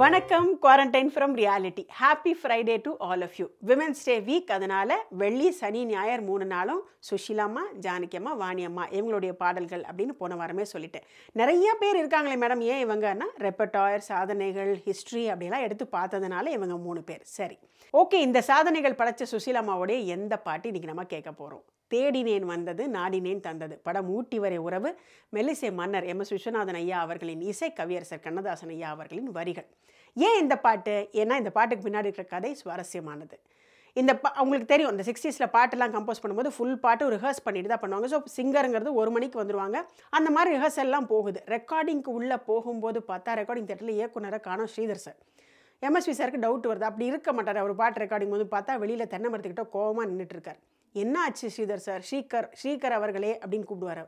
வணக்கம் quarantine from reality happy Friday to all of you women's day week அதனால வெள்ளி சனி ஞாயிறு மூணு நாளும் சுஷிலாம்மா ஜானகியம்மா வாணியம்மா இவங்களுடைய பாடல்கள் அப்படின்னு போன வாரமே சொல்லிட்டேன் நிறைய பேர் இருக்காங்களே மேடம் ஏன் இவங்கன்னா ரெப்பட்டாயர் சாதனைகள் ஹிஸ்ட்ரி அப்படிலாம் எடுத்து பார்த்ததுனால இவங்க மூணு பேர் சரி ஓகே இந்த சாதனைகள் படைச்ச சுஷீலாம்மாவுடைய எந்த பாட்டு இன்னைக்கு நம்ம கேட்க போகிறோம் தேடினேன் வந்தது நாடினேன் தந்தது படம் ஊட்டி வரை உறவு மெல்லிசை மன்னர் எம் எஸ் விஸ்வநாதன் ஐயா அவர்களின் இசை கவியரசர் கண்ணதாசன் ஐயா அவர்களின் வரிகள் ஏன் இந்த பாட்டு ஏன்னா இந்த பாட்டுக்கு பின்னாடி இருக்கிற கதை சுவாரஸ்யமானது இந்த பா உங்களுக்கு தெரியும் இந்த சிக்ஸ்டீஸில் பாட்டெல்லாம் கம்போஸ் பண்ணும்போது ஃபுல் பாட்டு ரிஹர்ஸ் பண்ணிட்டு தான் பண்ணுவாங்க ஸோ சிங்கருங்கிறது ஒரு மணிக்கு வந்துருவாங்க அந்த மாதிரி ரிஹர்ஸ் எல்லாம் போகுது ரெக்கார்டிங்க்கு உள்ளே போகும்போது பார்த்தா ரெக்கார்டிங் தேட்டரில் இயக்குனரை காணும் ஸ்ரீதர் சார் எம்எஸ்வி சாருக்கு டவுட் வருது அப்படி இருக்க மாட்டார் அவர் பாட்டு ரெக்கார்டிங் போது பார்த்தா வெளியில் தென்னை மரத்துக்கிட்ட கோவமாக நின்றுட்டு இருக்கார் என்ன ஆச்சு ஸ்ரீதர் சார் ஸ்ரீகர் ஸ்ரீகர் அவர்களே அப்படின்னு கூப்பிடுவார்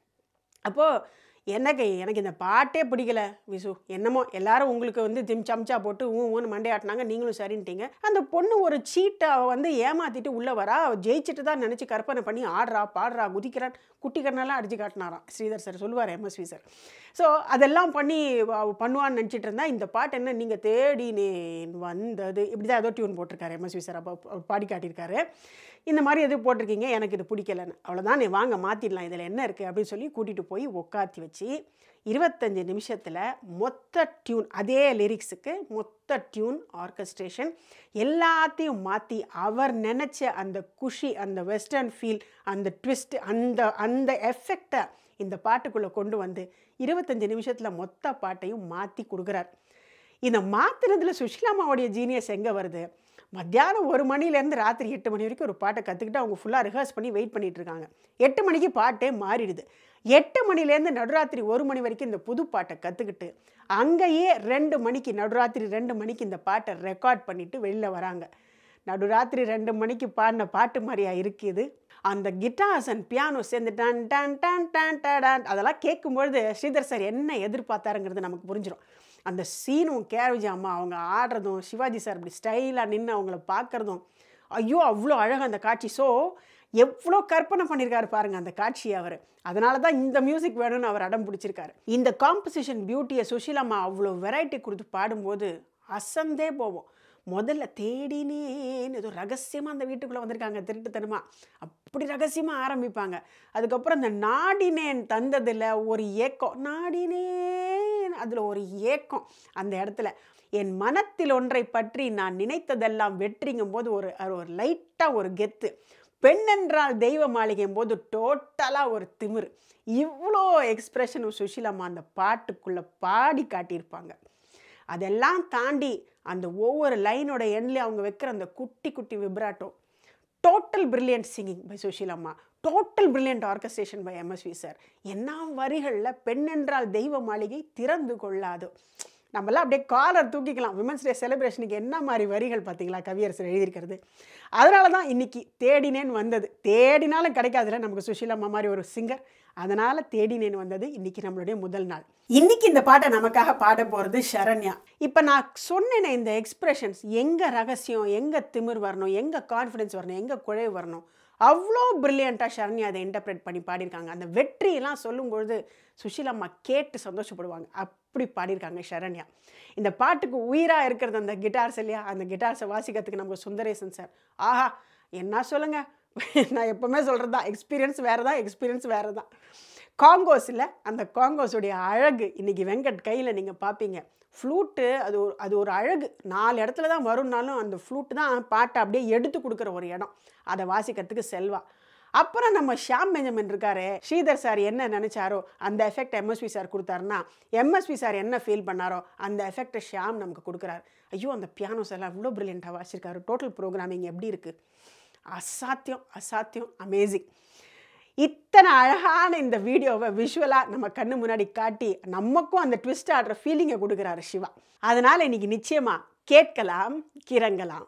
அப்போது எனக்கு எனக்கு இந்த பாட்டே பிடிக்கல விசு என்னமோ எல்லாரும் உங்களுக்கு வந்து ஜிம் சம்ச்சா போட்டு ஊ ஊன்னு மண்டையாட்டினாங்க நீங்களும் சரின்ட்டீங்க அந்த பொண்ணு ஒரு சீட்டை அவ வந்து ஏமாத்திட்டு உள்ளே வரா அவ ஜெயிச்சுட்டு தான் நினச்சி கற்பனை பண்ணி ஆடுறா பாடுறா குதிக்கிறான் குட்டி கண்ணெல்லாம் அடிச்சு காட்டினாராம் ஸ்ரீதர் சார் சொல்லுவார் எம்எஸ்வி சார் ஸோ அதெல்லாம் பண்ணி அவ பண்ணுவான்னு நினச்சிட்டு இருந்தா இந்த பாட்டு என்ன நீங்கள் தேடினேன் வந்தது இப்படி தான் ஏதோ டியூன் போட்டிருக்காரு எம்எஸ்வி சார் அப்போ அவர் பாடி காட்டியிருக்காரு இந்த மாதிரி எதுவும் போட்டிருக்கீங்க எனக்கு இது பிடிக்கலன்னு அவ்வளோதான் நீ வாங்க மாற்றிடலாம் இதில் என்ன இருக்குது அப்படின்னு சொல்லி கூட்டிகிட்டு போய் உட்காத்தி வச்சு இருபத்தஞ்சு நிமிஷத்தில் மொத்த டியூன் அதே லிரிக்ஸுக்கு மொத்த டியூன் ஆர்கஸ்ட்ரேஷன் எல்லாத்தையும் மாற்றி அவர் நினச்ச அந்த குஷி அந்த வெஸ்டர்ன் ஃபீல் அந்த ட்விஸ்ட் அந்த அந்த எஃபெக்டை இந்த பாட்டுக்குள்ளே கொண்டு வந்து இருபத்தஞ்சு நிமிஷத்தில் மொத்த பாட்டையும் மாற்றி கொடுக்குறார் இந்த மாற்றுறதுல சுஷிலாமாவுடைய ஜீனியஸ் எங்கே வருது மத்தியானம் ஒரு மணிலேருந்து ராத்திரி எட்டு மணி வரைக்கும் ஒரு பாட்டை கற்றுக்கிட்டு அவங்க ஃபுல்லாக ரிஹர்ஸ் பண்ணி வெயிட் பண்ணிட்டு இருக்காங்க எட்டு மணிக்கு பாட்டே மாறிடுது எட்டு மணிலேருந்து நடுராத்திரி ஒரு மணி வரைக்கும் இந்த புது பாட்டை கற்றுக்கிட்டு அங்கேயே ரெண்டு மணிக்கு நடுராத்திரி ரெண்டு மணிக்கு இந்த பாட்டை ரெக்கார்ட் பண்ணிவிட்டு வெளியில் வராங்க நடுராத்திரி ரெண்டு மணிக்கு பாடின பாட்டு மாதிரியா இருக்குது அந்த கிட்டார்ஸ் அண்ட் பியானோ சேர்ந்து டன் டன் டன் டன் டன் அதெல்லாம் கேட்கும்பொழுது ஸ்ரீதர் சார் என்ன எதிர்பார்த்தாருங்கிறது நமக்கு புரிஞ்சிடும் அந்த சீனும் கேரவிஜி அம்மா அவங்க ஆடுறதும் சிவாஜி சார் அப்படி ஸ்டைலாக நின்று அவங்கள பார்க்குறதும் ஐயோ அவ்வளோ அழகாக அந்த காட்சி ஸோ எவ்வளோ கற்பனை பண்ணியிருக்காரு பாருங்க அந்த காட்சியை அவர் அதனால தான் இந்த மியூசிக் வேணும்னு அவர் அடம் பிடிச்சிருக்காரு இந்த காம்போசிஷன் பியூட்டியை சுஷீலாம்மா அவ்வளோ வெரைட்டி கொடுத்து பாடும்போது அசந்தே போவோம் முதல்ல தேடினேன் ஏதோ ரகசியமாக அந்த வீட்டுக்குள்ளே வந்திருக்காங்க திருட்டுத்தனமா அப்படி ரகசியமாக ஆரம்பிப்பாங்க அதுக்கப்புறம் இந்த நாடினேன் தந்ததில் ஒரு ஏக்கம் நாடினேன் அதில் ஒரு ஏக்கம் அந்த இடத்துல என் மனத்தில் ஒன்றை பற்றி நான் நினைத்ததெல்லாம் வெற்றிங்கும் போது ஒரு ஒரு லைட்டாக ஒரு கெத்து பெண் என்றால் தெய்வ மாளிகையும் போது டோட்டலாக ஒரு திமிர் இவ்வளோ எக்ஸ்ப்ரெஷனும் சுஷீலாம்மா அந்த பாட்டுக்குள்ளே பாடி காட்டியிருப்பாங்க அதெல்லாம் தாண்டி அந்த ஒவ்வொரு லைனோட எண்ணில் அவங்க வைக்கிற அந்த குட்டி குட்டி vibrato total brilliant singing by Susheelamma total brilliant orchestration by MSV sir என்ன வரிகளில் பெண் என்றால் தெய்வ மாளிகை திறந்து கொள்ளாது நம்மளாம் அப்படியே காலர் தூக்கிக்கலாம் விமன்ஸ் டே செலிப்ரேஷனுக்கு என்ன மாதிரி வரிகள் பார்த்தீங்களா கவியரசர் எழுதியிருக்கிறது அதனால தான் இன்னைக்கு தேடினேன் வந்தது தேடினாலும் கிடைக்காதுல நமக்கு சுஷீலம்மா மாதிரி ஒரு சிங்கர் அதனால் தேடினேன் வந்தது இன்னைக்கு நம்மளுடைய முதல் நாள் இன்னைக்கு இந்த பாட்டை நமக்காக பாட போகிறது சரண்யா இப்போ நான் சொன்னேனே இந்த எக்ஸ்பிரஷன்ஸ் எங்கே ரகசியம் எங்கே திமிர் வரணும் எங்கே கான்ஃபிடென்ஸ் வரணும் எங்கே குழைவு வரணும் அவ்வளோ ப்ரில்லியண்ட்டாக சரண்யா அதை இன்டர்பிரேட் பண்ணி பாடியிருக்காங்க அந்த வெற்றியெல்லாம் சொல்லும்பொழுது சுஷீலம்மா கேட்டு சந்தோஷப்படுவாங்க அப்படி பாடியிருக்காங்க சரண்யா இந்த பாட்டுக்கு உயிராக இருக்கிறது அந்த கிட்டார்ஸ் இல்லையா அந்த கிட்டார்ஸை வாசிக்கிறதுக்கு நமக்கு சுந்தரேசன் சார் ஆஹா என்ன சொல்லுங்கள் நான் எப்போவுமே சொல்கிறது தான் எக்ஸ்பீரியன்ஸ் வேறு தான் எக்ஸ்பீரியன்ஸ் வேறு தான் காங்கோஸில் அந்த காங்கோஸுடைய அழகு இன்றைக்கி வெங்கட் கையில் நீங்கள் பார்ப்பீங்க ஃப்ளூட்டு அது ஒரு அது ஒரு அழகு நாலு இடத்துல தான் வரும்னாலும் அந்த ஃப்ளூட்டு தான் பாட்டை அப்படியே எடுத்து கொடுக்குற ஒரு இடம் அதை வாசிக்கிறதுக்கு செல்வா அப்புறம் நம்ம ஷாம் பெஞ்சமின் இருக்காரு ஸ்ரீதர் சார் என்ன நினச்சாரோ அந்த எஃபெக்ட் எம்எஸ்வி சார் கொடுத்தாருன்னா எம்எஸ்வி சார் என்ன ஃபீல் பண்ணாரோ அந்த எஃபெக்டை ஷாம் நமக்கு கொடுக்குறாரு ஐயோ அந்த பியானோஸ் எல்லாம் இவ்வளோ ப்ரில்லியண்ட்டாக வாசிச்சிருக்காரு டோட்டல் ப்ரோக்ராமிங் எப்படி இருக்குது அசாத்தியம் அசாத்தியம் அமேசிங் இத்தனை அழகான இந்த வீடியோவை விஷுவலாக நம்ம கண்ணு முன்னாடி காட்டி நமக்கும் அந்த ட்விஸ்ட் ஆடுற ஃபீலிங்கை கொடுக்குறாரு சிவா அதனால் இன்னைக்கு நிச்சயமாக கேட்கலாம் கிறங்கலாம்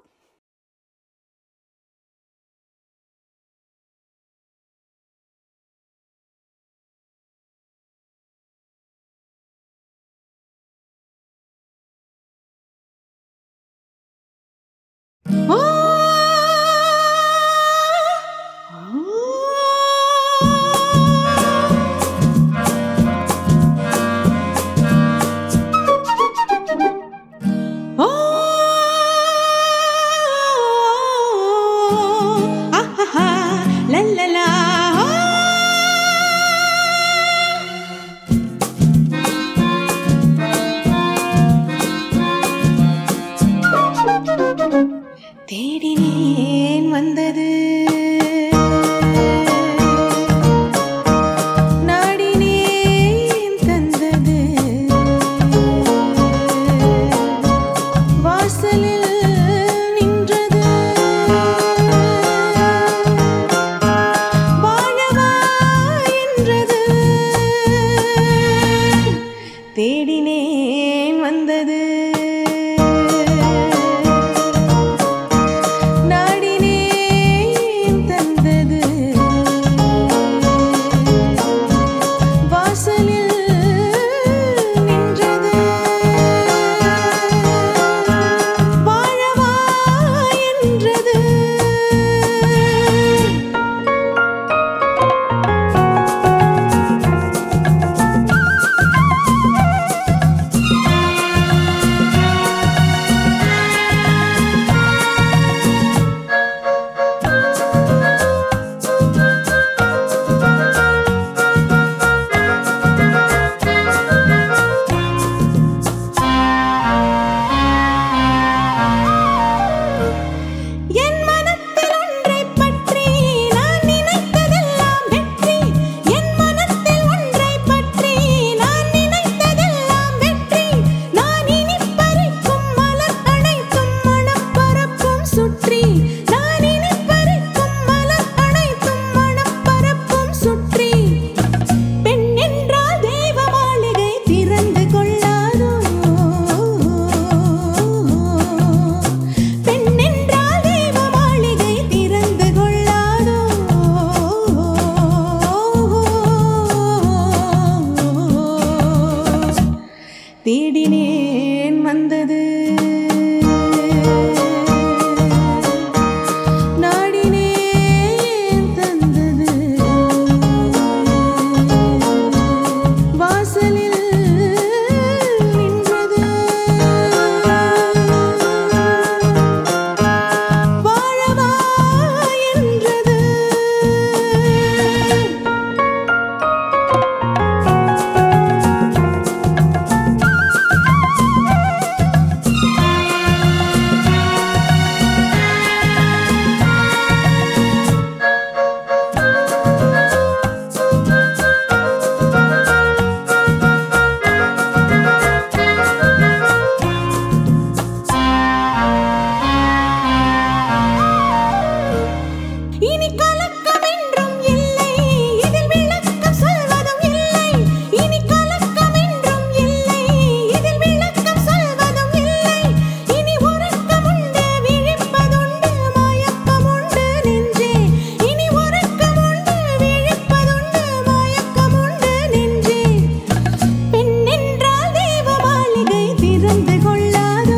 இனி கலக்கம் என்றும் இல்லை இதில் விளக்கம் சொல்வதும் இல்லை இனி கலக்கம் என்றும் இல்லை இதில் விளக்கம் சொல்வதும் இல்லை இனி உறக்கம் உண்டு விழிப்பதுண்டு மயக்கம் உண்டு நெஞ்சே இனி உறக்கம் உண்டு விழிப்பதுண்டு மயக்கம் உண்டு நெஞ்சே பெண் என்றால் தேவ மாளிகை திறந்து கொள்ளாதோ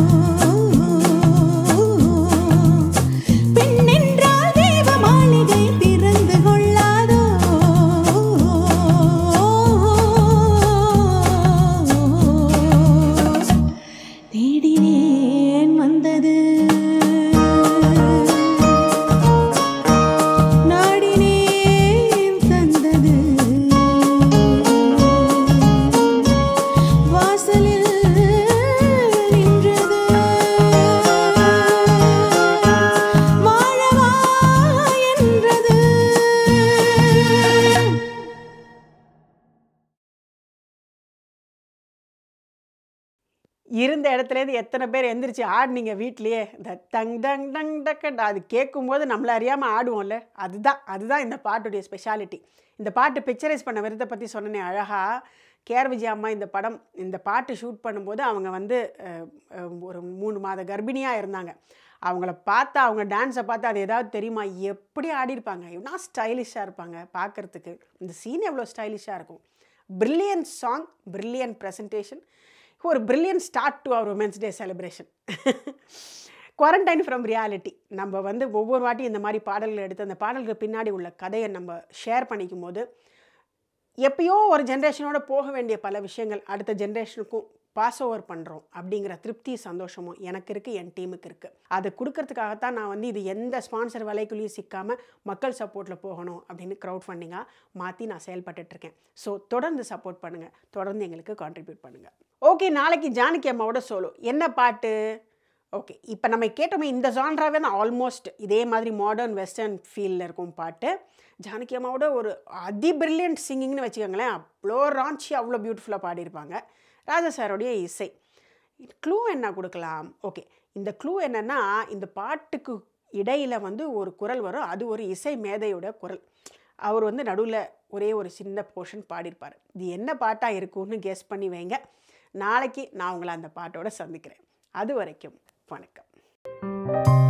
பெண் என்றால் தேவ மாளிகை திறந்து கொள்ளாதோ தேடினேன் வந்தது நாடினேன் தந்தது வாசலில் நின்றது வாழவா என்றது இருந்த இடத்துலேருந்து எத்தனை பேர் எந்திரிச்சு ஆடுனீங்க வீட்லயே இந்த டங் டங் டங் டக்கட் அது கேட்கும்போது நம்மள அறியாமல் ஆடுவோம்ல அதுதான் அதுதான் இந்த பாட்டுடைய ஸ்பெஷாலிட்டி இந்த பாட்டு பிக்சரைஸ் பண்ண விருதை பற்றி சொன்னனே அழகாக கேஆர் விஜயா அம்மா இந்த படம் இந்த பாட்டு ஷூட் பண்ணும்போது அவங்க வந்து அஹ், அஹ், ஒரு மூணு மாத கர்ப்பிணியாக இருந்தாங்க அவங்கள பார்த்தா அவங்க டான்ஸை பார்த்து அது ஏதாவது தெரியுமா எப்படி ஆடிருப்பாங்க எவ்வளோ ஸ்டைலிஷாக இருப்பாங்க பார்க்குறதுக்கு இந்த சீன் எவ்வளோ ஸ்டைலிஷாக இருக்கும் பிரில்லியன்ட் சாங் பிரில்லியன்ட் ப்ரெசன்டேஷன் ஒரு பிரில்லியன்ட் ஸ்டார்ட் டு அவர் women's day celebration quarantine from reality நம்ம வந்து ஒவ்வொரு வாட்டியும் இந்த மாதிரி பாடல்கள் எடுத்து அந்த பாடல்களுக்கு பின்னாடி உள்ள கதையை நம்ம ஷேர் பண்ணிக்கும் போது எப்பயோ ஒரு ஜென்ரேஷனோட போக வேண்டிய பல விஷயங்கள் அடுத்த ஜென்ரேஷனுக்கும் பாஸ் ஓவர் பண்ணுறோம் அப்படிங்கிற திருப்தி சந்தோஷமும் எனக்கு இருக்குது என் டீமுக்கு இருக்குது அது கொடுக்கறதுக்காகத்தான் நான் வந்து இது எந்த ஸ்பான்சர் விலைக்குள்ளேயும் சிக்காமல் மக்கள் சப்போர்ட்டில் போகணும் அப்படின்னு க்ரௌட் ஃபண்டிங்காக மாற்றி நான் செயல்பட்டுட்ருக்கேன் ஸோ தொடர்ந்து சப்போர்ட் பண்ணுங்கள் தொடர்ந்து எங்களுக்கு கான்ட்ரிபியூட் பண்ணுங்கள் ஓகே நாளைக்கு ஜானகி அம்மாவோட சோலோ என்ன பாட்டு ஓகே இப்போ நம்ம கேட்டோமே இந்த ஜான்ராவே தான் ஆல்மோஸ்ட் இதே மாதிரி மாடர்ன் வெஸ்டர்ன் ஃபீலில் இருக்கும் பாட்டு ஜானகி அம்மாவோட ஒரு அதி பிரில்லியன்ட் சிங்கிங்னு வச்சுக்கோங்களேன் அவ்வளோ ராஞ்சி அவ்வளோ பியூட்டிஃபுல்லாக பாடியிருப்பாங்க ராஜா சாரோடைய இசை க்ளூ என்ன கொடுக்கலாம் ஓகே இந்த க்ளூ என்னென்னா இந்த பாட்டுக்கு இடையில் வந்து ஒரு குரல் வரும் அது ஒரு இசை மேதையோட குரல் அவர் வந்து நடுவில் ஒரே ஒரு சின்ன போர்ஷன் பாடியிருப்பார் இது என்ன பாட்டாக இருக்கும்னு கெஸ் பண்ணி வைங்க நாளைக்கு நான் உங்களை அந்த பாட்டோட சந்திக்கிறேன் அது வரைக்கும் வணக்கம்